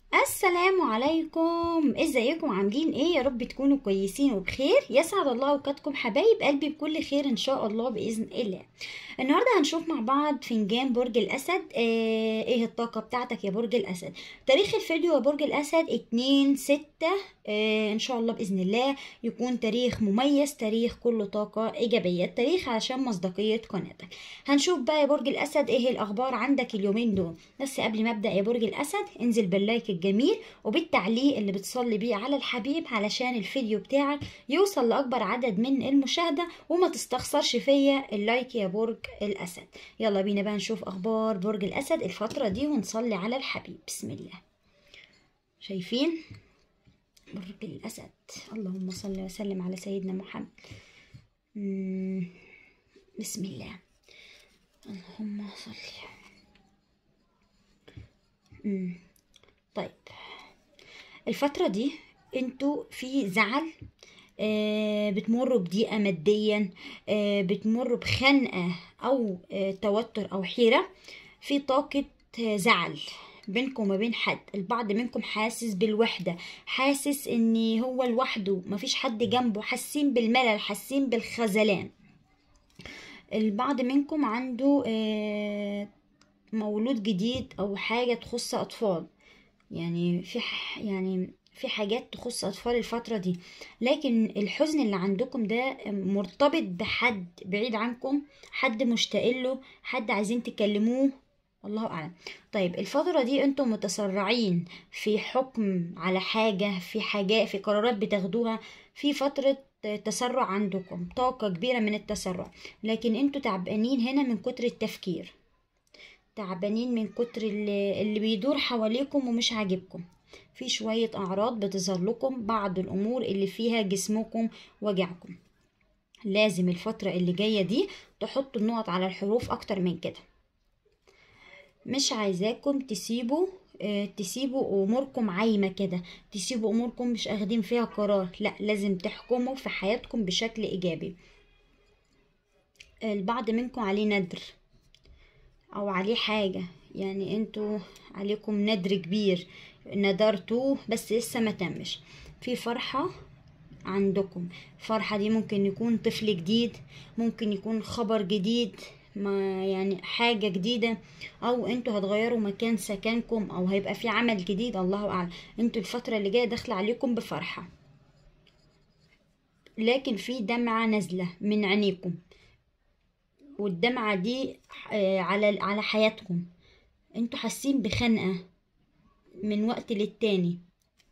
السلام عليكم ازيكم عاملين ايه يا رب تكونوا كويسين وبخير يسعد الله اوقاتكم حبايب قلبي بكل خير ان شاء الله باذن الله النهارده هنشوف مع بعض فنجان برج الاسد آه ايه الطاقه بتاعتك يا برج الاسد تاريخ الفيديو يا برج الاسد 2 6 آه ان شاء الله باذن الله يكون تاريخ مميز تاريخ كله طاقه ايجابيه التاريخ عشان مصداقيه قناتك هنشوف بقى يا برج الاسد ايه الاخبار عندك اليومين دول بس قبل ما ابدا يا برج الاسد انزل باللايك الجميل وبالتعليق اللي بتصلي بيه على الحبيب علشان الفيديو بتاعك يوصل لاكبر عدد من المشاهده وما تستخسرش فيا اللايك يا برج الاسد يلا بينا بقى نشوف اخبار برج الاسد الفتره دي ونصلي على الحبيب بسم الله شايفين برج الاسد اللهم صل وسلم على سيدنا محمد مم. بسم الله اللهم صل مم. طيب الفترة دي انتوا في زعل آه بتمروا بضيقة ماديا آه بتمروا بخنقة أو آه توتر أو حيرة في طاقة آه زعل بينكم وما بين حد البعض منكم حاسس بالوحدة حاسس ان هو لوحده مفيش حد جنبه حاسين بالملل حاسين بالخذلان البعض منكم عنده آه مولود جديد او حاجة تخص اطفال يعني في يعني في حاجات تخص اطفال الفترة دي لكن الحزن اللي عندكم ده مرتبط بحد بعيد عنكم حد مشتاق له حد عايزين تكلموه الله اعلم طيب الفترة دي انتم متسرعين في حكم على حاجة في حاجات في قرارات بتاخدوها في فترة تسرع عندكم طاقة كبيرة من التسرع لكن انتوا تعبانين هنا من كتر التفكير تعبانين من كتر اللي, اللي بيدور حواليكم ومش عاجبكم في شوية أعراض بتظهر لكم بعض الأمور اللي فيها جسمكم وجعكم لازم الفترة اللي جاية دي تحطوا النقط على الحروف أكتر من كده مش عايزاكم تسيبوا اه تسيبوا اموركم عايمة كده تسيبوا اموركم مش اخدين فيها قرار لا لازم تحكموا في حياتكم بشكل ايجابي البعض منكم عليه ندر او عليه حاجة يعني انتوا عليكم ندر كبير ندرتوه بس لسه ما تمش في فرحة عندكم الفرحة دي ممكن يكون طفل جديد ممكن يكون خبر جديد ما يعني حاجة جديدة او انتوا هتغيروا مكان سكنكم او هيبقى في عمل جديد الله اعلم انتوا الفترة اللي جاية داخلة عليكم بفرحة لكن في دمعة نازلة من عينيكم والدمعة دي على على حياتكم انتوا حاسين بخنقة من وقت للتاني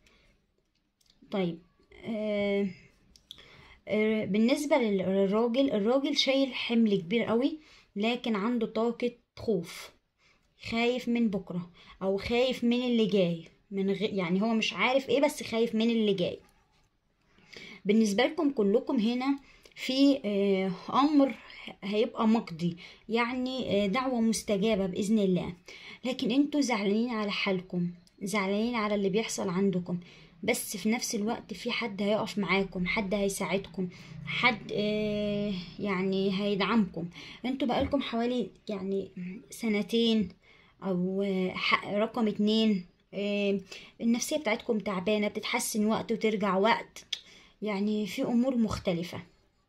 طيب آه آه بالنسبة للراجل الراجل شايل حمل كبير قوي لكن عنده طاقة خوف خايف من بكرة او خايف من اللي جاي من غ... يعني هو مش عارف ايه بس خايف من اللي جاي بالنسبة لكم كلكم هنا في آه امر هيبقى مقضي يعني دعوة مستجابة بإذن الله لكن انتوا زعلانين على حالكم زعلانين على اللي بيحصل عندكم بس في نفس الوقت في حد هيقف معاكم حد هيساعدكم حد يعني هيدعمكم انتوا بقالكم حوالي يعني سنتين او رقم اتنين النفسية بتاعتكم تعبانة بتتحسن وقت وترجع وقت يعني في امور مختلفة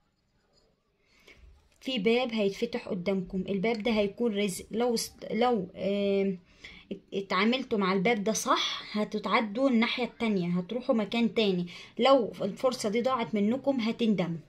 في باب هيتفتح قدامكم الباب ده هيكون رزق لو لو اه اتعاملتوا مع الباب ده صح هتتعدوا الناحية التانية هتروحوا مكان تاني لو الفرصة دي ضاعت منكم هتندموا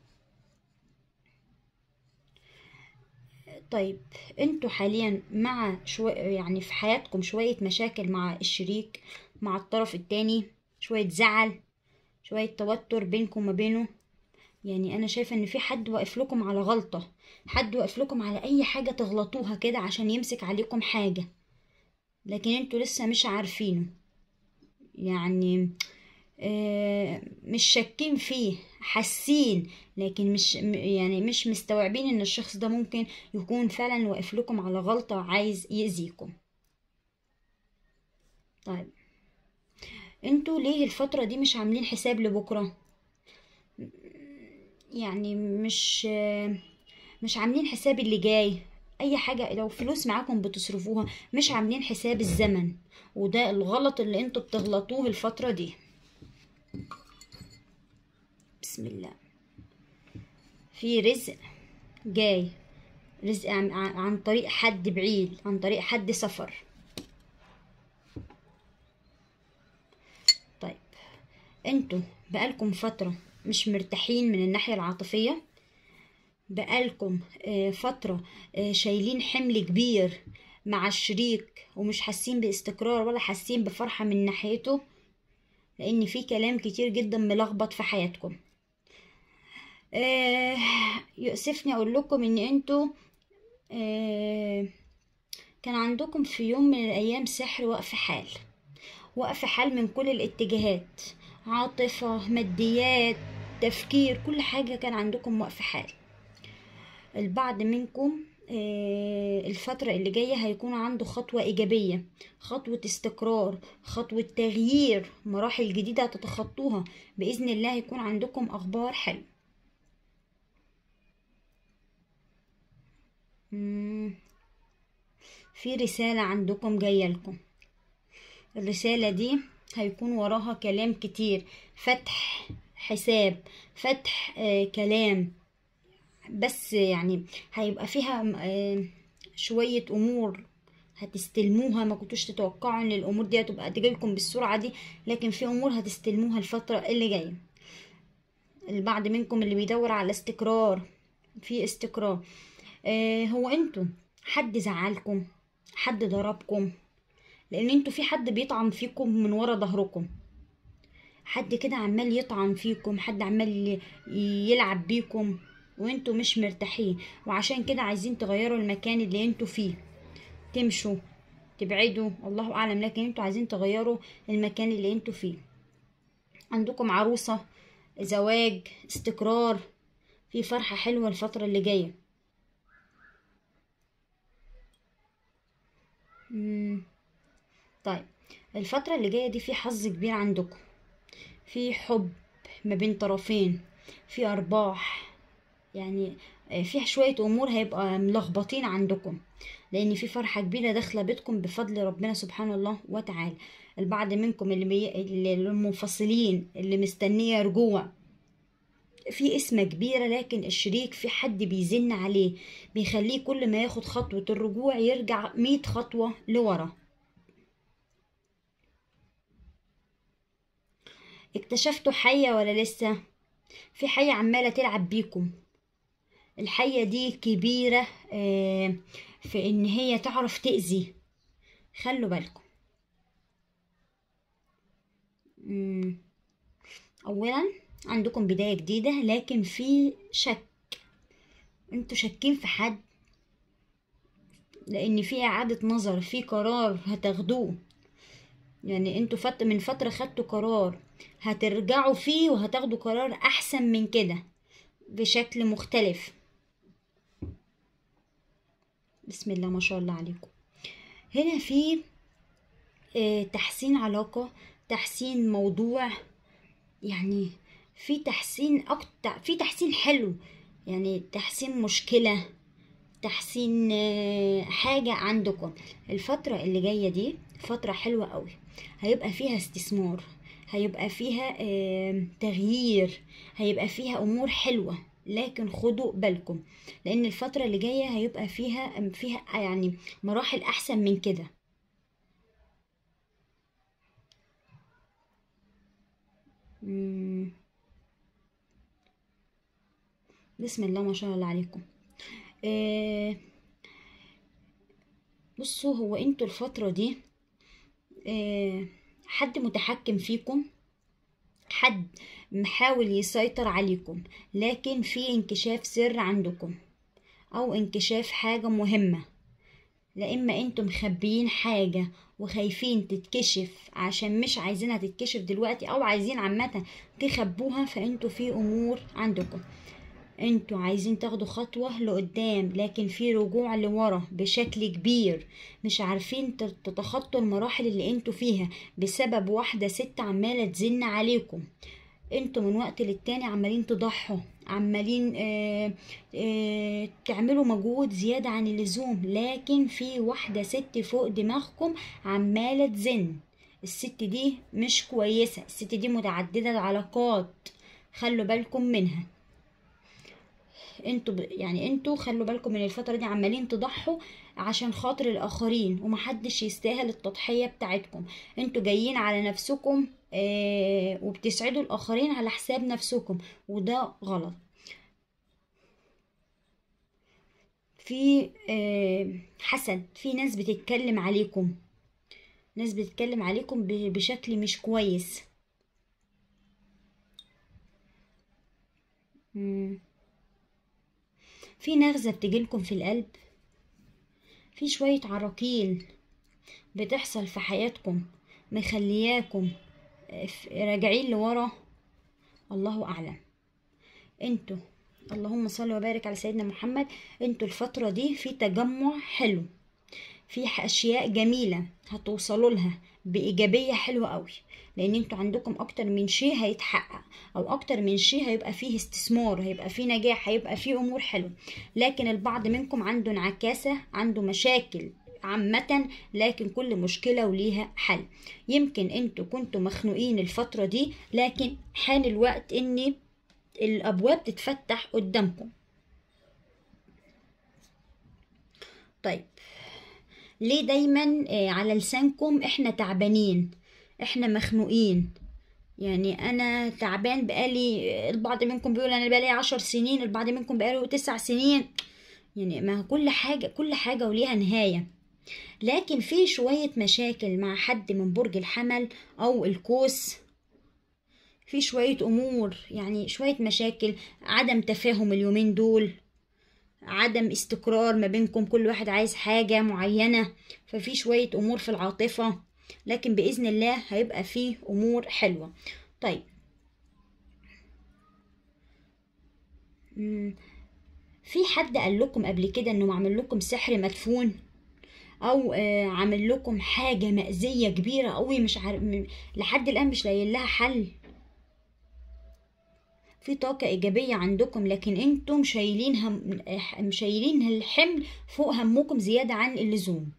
طيب انتوا حاليا مع شو يعني في حياتكم شوية مشاكل مع الشريك مع الطرف التاني شوية زعل شوية توتر بينكم وما بينه يعني انا شايفه ان في حد واقف لكم على غلطه حد واقف لكم على اي حاجه تغلطوها كده عشان يمسك عليكم حاجه لكن انتوا لسه مش عارفينه يعني آه مش شاكين فيه حاسين لكن مش يعني مش مستوعبين ان الشخص ده ممكن يكون فعلا واقف لكم على غلطه وعايز يأذيكم طيب انتوا ليه الفتره دي مش عاملين حساب لبكره يعني مش مش عاملين حساب اللي جاي اي حاجة لو فلوس معاكم بتصرفوها مش عاملين حساب الزمن وده الغلط اللي انتوا بتغلطوه الفترة دي بسم الله في رزق جاي رزق عن, عن طريق حد بعيد عن طريق حد سفر طيب انتوا بقالكم فترة مش مرتاحين من الناحية العاطفية بقالكم آه، فترة آه، شايلين حمل كبير مع الشريك ومش حاسين باستقرار ولا حاسين بفرحة من ناحيته لأن في كلام كتير جدا ملخبط في حياتكم آه، يؤسفني أقول لكم إن انتوا آه، كان عندكم في يوم من الأيام سحر وقف حال وقف حال من كل الاتجاهات عاطفة ماديات تفكير كل حاجة كان عندكم وقف حال البعض منكم آه، الفترة اللي جاية هيكون عنده خطوة إيجابية خطوة استقرار خطوة تغيير مراحل جديدة هتتخطوها بإذن الله هيكون عندكم أخبار حلوة مم. في رسالة عندكم جاية لكم الرسالة دي هيكون وراها كلام كتير فتح حساب فتح آه كلام بس يعني هيبقى فيها آه شوية أمور هتستلموها ما كنتوش تتوقعوا ان الامور دي هتبقى تجيلكم بالسرعة دي لكن في امور هتستلموها الفترة اللي جاية البعض منكم اللي بيدور على استقرار في استقرار آه هو انتوا حد زعلكم حد ضربكم لان انتوا في حد بيطعن فيكم من ورا ظهركم حد كده عمال يطعن فيكم حد عمال يلعب بيكم وانتوا مش مرتاحين وعشان كده عايزين تغيروا المكان اللي انتوا فيه تمشوا تبعدوا الله اعلم لكن انتوا عايزين تغيروا المكان اللي انتوا فيه عندكم عروسة زواج استقرار في فرحة حلوة الفترة اللي جاية مم. طيب الفترة اللي جاية دي في حظ كبير عندكم في حب ما بين طرفين في أرباح يعني في شوية أمور هيبقى ملخبطين عندكم لأن في فرحة كبيرة داخلة بيتكم بفضل ربنا سبحانه الله وتعالى البعض منكم اللي, بي... اللي المنفصلين اللي مستنية رجوع في اسمة كبيرة لكن الشريك في حد بيزن عليه بيخليه كل ما ياخد خطوة الرجوع يرجع مية خطوة لورا اكتشفتوا حية ولا لسه في حية عمالة تلعب بيكم الحية دي كبيرة في ان هي تعرف تأذي خلوا بالكم اولا عندكم بداية جديدة لكن في شك انتوا شاكين في حد لان في اعادة نظر في قرار هتاخدوه يعني انتوا فت من فترة خدتوا قرار هترجعوا فيه وهتاخدوا قرار احسن من كده بشكل مختلف بسم الله ما شاء الله عليكم هنا في اه تحسين علاقة تحسين موضوع يعني في تحسين أكتر في تحسين حلو يعني تحسين مشكلة تحسين اه حاجة عندكم الفترة اللي جاية دي فترة حلوة قوي هيبقى فيها استثمار هيبقى فيها اه تغيير هيبقى فيها أمور حلوة لكن خدوا بالكم لان الفتره اللي جايه هيبقى فيها فيها يعني مراحل احسن من كده بسم الله ما شاء الله عليكم آه بصوا هو انتوا الفتره دي آه حد متحكم فيكم حد محاول يسيطر عليكم لكن في انكشاف سر عندكم او انكشاف حاجة مهمة لا اما انتم مخبيين حاجة وخايفين تتكشف عشان مش عايزينها تتكشف دلوقتي او عايزين عامة تخبوها فانتوا في امور عندكم انتوا عايزين تاخدوا خطوة لقدام لكن في رجوع لورا بشكل كبير مش عارفين تتخطوا المراحل اللي انتوا فيها بسبب واحدة ست عمالة تزن عليكم انتوا من وقت للتاني عمالين تضحوا عمالين آه آه تعملوا مجهود زيادة عن اللزوم لكن في واحدة ست فوق دماغكم عمالة تزن الست دي مش كويسة الست دي متعددة العلاقات خلوا بالكم منها انتوا ب... يعني انتوا خلوا بالكم من الفترة دي عمالين تضحوا عشان خاطر الاخرين ومحدش يستاهل التضحية بتاعتكم انتوا جايين على نفسكم آه وبتسعدوا الاخرين على حساب نفسكم وده غلط في آه حسد في ناس بتتكلم عليكم ناس بتتكلم عليكم ب- بشكل مش كويس مم. في نغزة بتجيلكم في القلب في شوية عراقيل بتحصل في حياتكم مخلياكم آه، ف- راجعين لورا الله أعلم انتوا اللهم صل وبارك على سيدنا محمد انتوا الفترة دي في تجمع حلو في ح- اشياء جميله هتوصلوا لها بايجابيه حلوه قوي لان انتوا عندكم اكتر من شيء هيتحقق او اكتر من شيء هيبقى فيه استثمار هيبقى فيه نجاح هيبقى فيه امور حلوه لكن البعض منكم عنده انعكاسه عنده مشاكل عامة لكن كل مشكلة وليها حل يمكن انتوا كنتوا مخنوقين الفترة دي لكن حان الوقت ان الابواب تتفتح قدامكم طيب ليه دايما آه، على لسانكم احنا تعبانين احنا مخنوقين يعني انا تعبان بقالي البعض منكم بيقول انا بقالي عشر سنين البعض منكم بقاله تسع سنين يعني ما كل حاجة كل حاجة وليها نهاية لكن في شوية مشاكل مع حد من برج الحمل او القوس في شوية امور يعني شوية مشاكل عدم تفاهم اليومين دول عدم استقرار ما بينكم كل واحد عايز حاجة معينة ففي شوية أمور في العاطفة لكن بإذن الله هيبقى فيه أمور حلوة طيب مم، في حد قال لكم قبل كده انه عامل لكم سحر مدفون او آه، عامل لكم حاجة مأزية كبيرة قوي مش عارف م- لحد الآن مش لاقيين لها حل في طاقة إيجابية عندكم لكن انتم شايلين هم شايلين الحمل فوق همكم زيادة عن اللزوم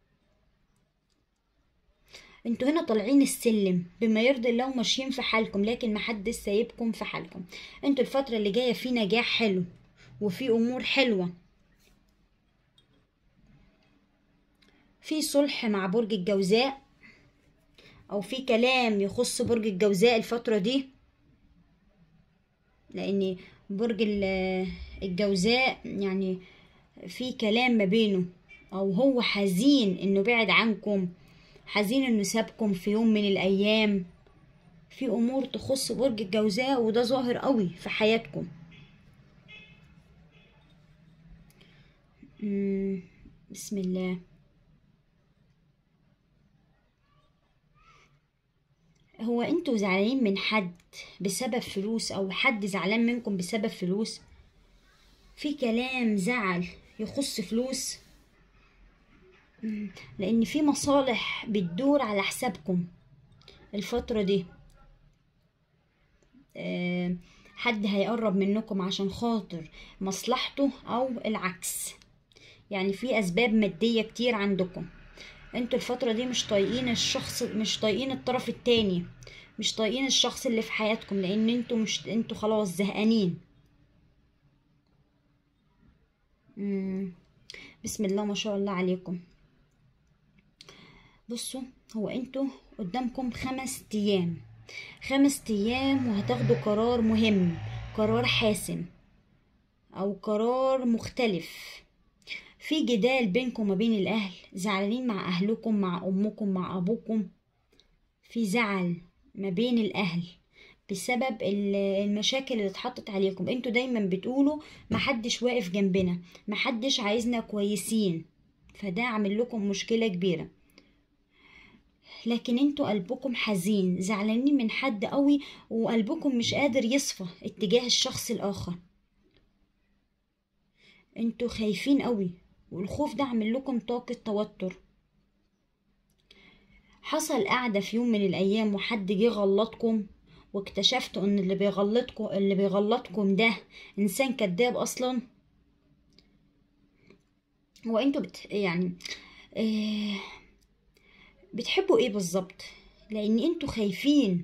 انتوا هنا طالعين السلم بما يرضي الله وماشيين في حالكم لكن محدش سايبكم في حالكم انتوا الفترة اللي جاية في نجاح حلو وفي أمور حلوة في صلح مع برج الجوزاء أو في كلام يخص برج الجوزاء الفترة دي لان برج ال- الجوزاء يعني في كلام ما بينه او هو حزين انه بعد عنكم حزين انه سابكم في يوم من الايام في امور تخص برج الجوزاء وده ظاهر قوي في حياتكم مم، بسم الله هو انتوا زعلانين من حد بسبب فلوس او حد زعلان منكم بسبب فلوس في كلام زعل يخص فلوس مم، لان في مصالح بتدور على حسابكم الفترة دي آه، حد هيقرب منكم عشان خاطر مصلحته او العكس يعني في اسباب مادية كتير عندكم انتوا الفترة دي مش طايقين الشخص مش طايقين الطرف التاني مش طايقين الشخص اللي في حياتكم لان انتوا مش انتوا خلاص زهقانين مم. بسم الله ما شاء الله عليكم بصوا هو انتوا قدامكم خمس ايام خمس ايام وهتاخدوا قرار مهم قرار حاسم او قرار مختلف في جدال بينكم وما بين الاهل زعلانين مع اهلكم مع امكم مع ابوكم في زعل ما بين الاهل بسبب ال- المشاكل اللي اتحطت عليكم انتوا دايما بتقولوا محدش واقف جنبنا محدش عايزنا كويسين فده عامل لكم مشكلة كبيرة لكن انتوا قلبكم حزين زعلانين من حد قوي وقلبكم مش قادر يصفى اتجاه الشخص الاخر انتوا خايفين قوي والخوف ده عامل لكم طاقة توتر حصل قعدة في يوم من الأيام وحد جه غلطكم واكتشفتوا ان اللي بيغلطكم اللي بيغلطكم ده انسان كذاب اصلا هو انتوا بت يعني آه بتحبوا ايه بالظبط لان انتوا خايفين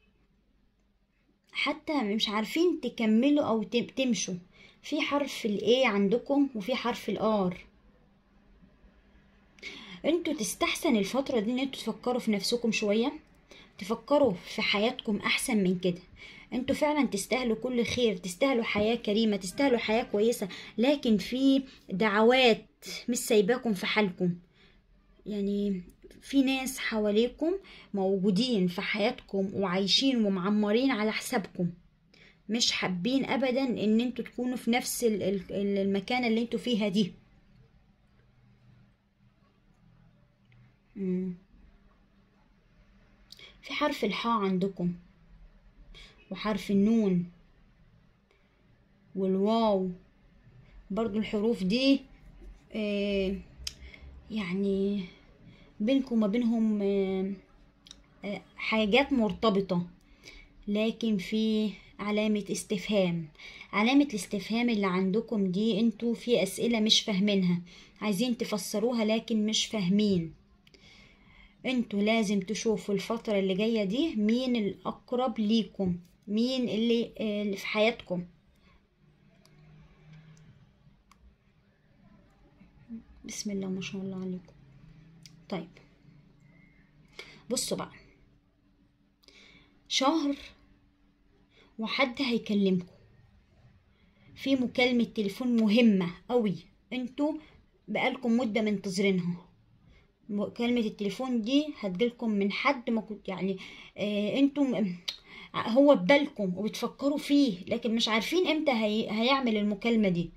حتى مش عارفين تكملوا او تم- تمشوا في حرف الايه عندكم وفي حرف الار انتوا تستحسن الفترة دي ان انتوا تفكروا في نفسكم شوية تفكروا في حياتكم احسن من كده انتوا فعلا تستاهلوا كل خير تستاهلوا حياة كريمة تستاهلوا حياة كويسة لكن في دعوات مش سايباكم في حالكم يعني في ناس حواليكم موجودين في حياتكم وعايشين ومعمرين على حسابكم مش حابين ابدا ان انتوا تكونوا في نفس ال- ال- المكانة اللي انتوا فيها دي مم. في حرف الحاء عندكم وحرف النون والواو برضو الحروف دي آه يعني بينكم وما بينهم آه آه حاجات مرتبطة لكن في علامة استفهام علامة الاستفهام اللي عندكم دي انتوا في اسئلة مش فاهمينها عايزين تفسروها لكن مش فاهمين انتوا لازم تشوفوا الفترة اللي جاية دي مين الأقرب ليكم مين اللي, آه، اللي في حياتكم بسم الله ما شاء الله عليكم طيب بصوا بقى شهر وحد هيكلمكم في مكالمة تليفون مهمة قوي انتوا بقالكم مدة منتظرينها مكالمة التليفون دي هتجيلكم من حد ما كنت يعني آه انتم هو ببالكم وبتفكروا فيه لكن مش عارفين امتى هي هيعمل المكالمة دي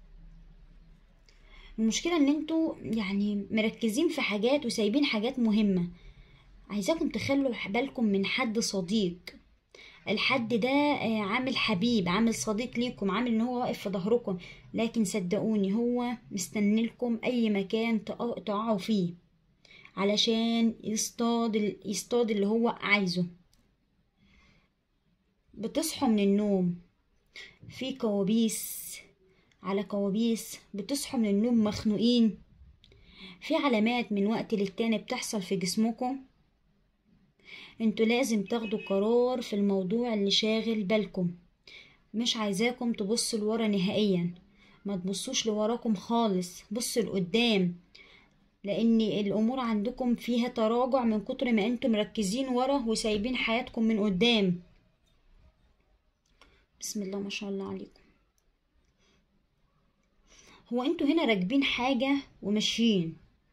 المشكلة ان انتوا يعني مركزين في حاجات وسايبين حاجات مهمة عايزاكم تخلوا بالكم من حد صديق الحد ده آه، عامل حبيب عامل صديق ليكم عامل ان هو واقف في ظهركم لكن صدقوني هو مستني لكم اي مكان تقع- تقعوا فيه علشان يصطاد ال- يصطاد اللي هو عايزه بتصحوا من النوم في كوابيس على كوابيس بتصحوا من النوم مخنوقين في علامات من وقت للتاني بتحصل في جسمكم انتوا لازم تاخدوا قرار في الموضوع اللي شاغل بالكم مش عايزاكم تبصوا لورا نهائيا ما تبصوش لوراكم خالص بصوا لقدام لان الامور عندكم فيها تراجع من كتر ما انتم مركزين ورا وسايبين حياتكم من قدام بسم الله ما شاء الله عليكم هو انتوا هنا راكبين حاجة وماشيين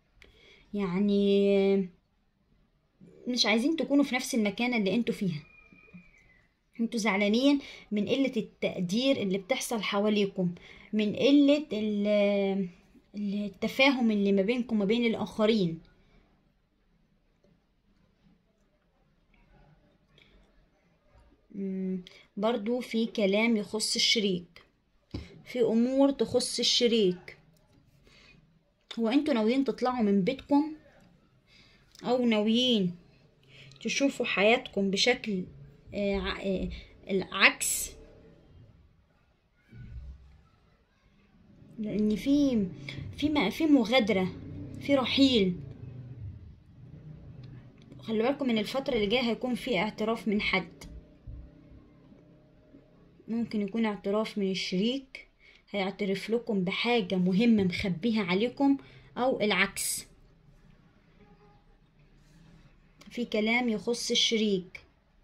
يعني مش عايزين تكونوا في نفس المكان اللي انتوا فيها انتوا زعلانين من قلة التقدير اللي بتحصل حواليكم من قلة ال- التفاهم اللي ما بينكم وما بين الآخرين مم، برضو في كلام يخص الشريك في أمور تخص الشريك هو انتوا ناويين تطلعوا من بيتكم أو ناويين تشوفوا حياتكم بشكل آه، ع- آه، العكس لان في في م- في مغادره في رحيل خلي بالكم من الفتره اللي جايه هيكون في اعتراف من حد ممكن يكون اعتراف من الشريك هيعترف لكم بحاجه مهمه مخبيها عليكم او العكس في كلام يخص الشريك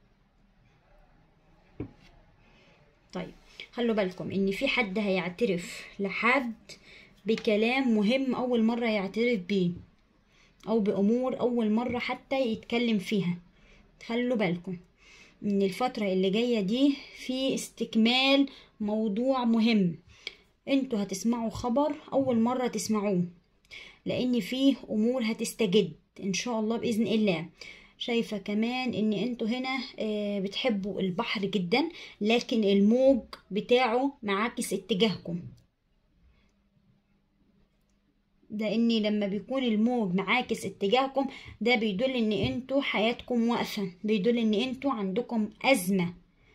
طيب خلوا بالكم ان في حد هيعترف لحد بكلام مهم اول مرة يعترف بيه او بامور اول مرة حتى يتكلم فيها خلوا بالكم ان الفترة اللي جاية دي في استكمال موضوع مهم انتوا هتسمعوا خبر اول مرة تسمعوه لان فيه امور هتستجد ان شاء الله باذن الله شايفة كمان ان انتوا هنا آه، بتحبوا البحر جدا لكن الموج بتاعه معاكس اتجاهكم لان لما بيكون الموج معاكس اتجاهكم ده بيدل ان انتوا حياتكم واقفة بيدل ان انتوا عندكم ازمة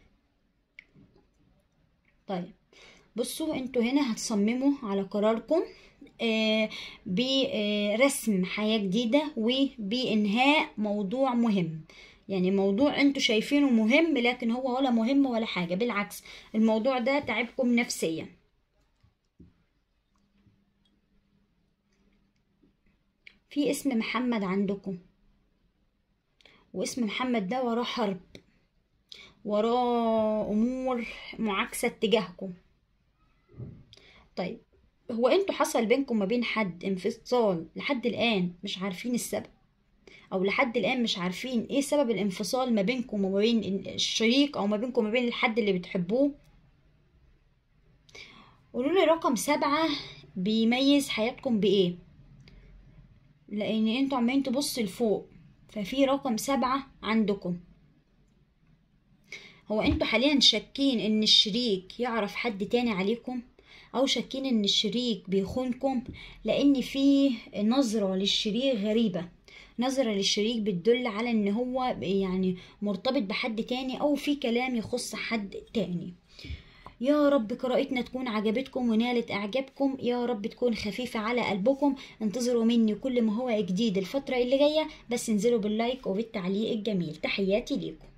طيب بصوا انتوا هنا هتصمموا على قراركم آه برسم حياة جديدة وبإنهاء موضوع مهم يعني موضوع انتوا شايفينه مهم لكن هو ولا مهم ولا حاجة بالعكس الموضوع ده تعبكم نفسيا في اسم محمد عندكم واسم محمد ده وراه حرب وراه امور معاكسة اتجاهكم طيب هو انتوا حصل بينكم ما بين حد انفصال لحد الان مش عارفين السبب او لحد الان مش عارفين ايه سبب الانفصال ما بينكم وما بين الشريك او ما بينكم وما بين الحد اللي بتحبوه قولوا لي رقم سبعة بيميز حياتكم بايه لان انتوا عمالين تبصوا لفوق ففي رقم سبعة عندكم هو انتوا حاليا شاكين ان الشريك يعرف حد تاني عليكم او شاكين ان الشريك بيخونكم لان في نظرة للشريك غريبة نظرة للشريك بتدل على ان هو يعني مرتبط بحد تاني او في كلام يخص حد تاني يا رب قراءتنا تكون عجبتكم ونالت اعجابكم يا رب تكون خفيفة على قلبكم انتظروا مني كل ما هو جديد الفترة اللي جاية بس انزلوا باللايك وبالتعليق الجميل تحياتي ليكم